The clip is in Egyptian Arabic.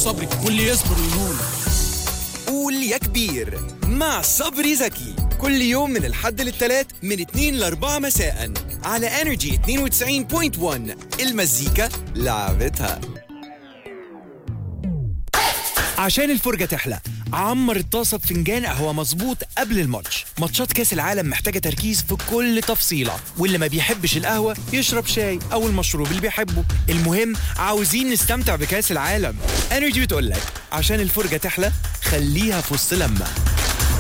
صبري واللي يصبر ينول قول يا كبير مع صبري زكي كل يوم من الحد للثلاث من 2 ل 4 مساء على انرجي 92.1 المزيكا لعبتها عشان الفرجة تحلى عمر الطاسة بفنجان قهوة مظبوط قبل الماتش ماتشات كاس العالم محتاجة تركيز في كل تفصيلة واللي ما بيحبش القهوة يشرب شاي أو المشروب اللي بيحبه المهم عاوزين نستمتع بكاس العالم انرجي بتقولك عشان الفرجة تحلى خليها في وسط لمة